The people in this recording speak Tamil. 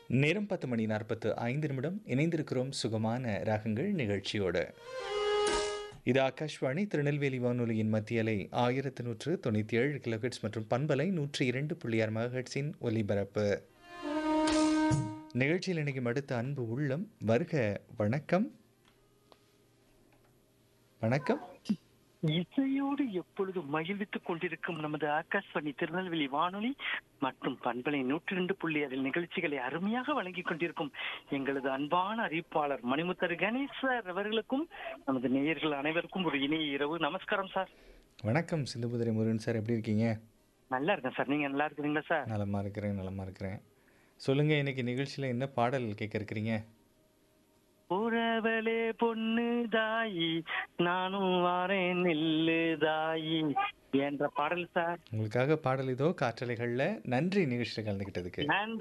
நேரம் பத்து மணி நாற்பத்து ஐந்து நிமிடம் இணைந்திருக்கிறோம் சுகமான ராகங்கள் நிகழ்ச்சியோடு இது ஆகாஷ்வாணி திருநெல்வேலி வானொலியின் மத்திய அலை ஆயிரத்து நூற்று தொண்ணூற்றி ஏழு கிலோஹெட்ஸ் மற்றும் பண்பலை நூற்றி இரண்டு புள்ளி ஆறு மெகாஹெட்ஸின் ஒலிபரப்பு நிகழ்ச்சியில் இணைக்கும் அடுத்த அன்பு உள்ளம் வருக வணக்கம் வணக்கம் இசையோடு எப்பொழுது மகிழ்வித்துக் கொண்டிருக்கும் நமது ஆகாஷ்வாணி திருநெல்வேலி வானொலி மற்றும் பண்பலை நூற்றி ரெண்டு புள்ளி அதில் நிகழ்ச்சிகளை அருமையாக வழங்கிக் கொண்டிருக்கும் எங்களது அன்பான அறிவிப்பாளர் மணிமுத்தர் கணேஷ் சார் அவர்களுக்கும் நமது நேயர்கள் அனைவருக்கும் ஒரு இனிய இரவு நமஸ்காரம் சார் வணக்கம் சிந்துபுதிரை முருகன் சார் எப்படி இருக்கீங்க நல்லா இருக்கேன் சார் நீங்க நல்லா இருக்கிறீங்களா சார் நலமா இருக்கிறேன் நலமா இருக்கிறேன் சொல்லுங்க இன்னைக்கு நிகழ்ச்சியில் என்ன பாடல் கேட்க இருக்கிறீங்க உறவலே பொண்ணு தாயி நானும் வாரேன் நெல்லு தாயி என்ற பாடல் சார் உங்களுக்காக பாடல் இதோ காற்றலைகளில் நன்றி நிகழ்ச்சியில் கலந்துக்கிட்டதுக்கு நன்றி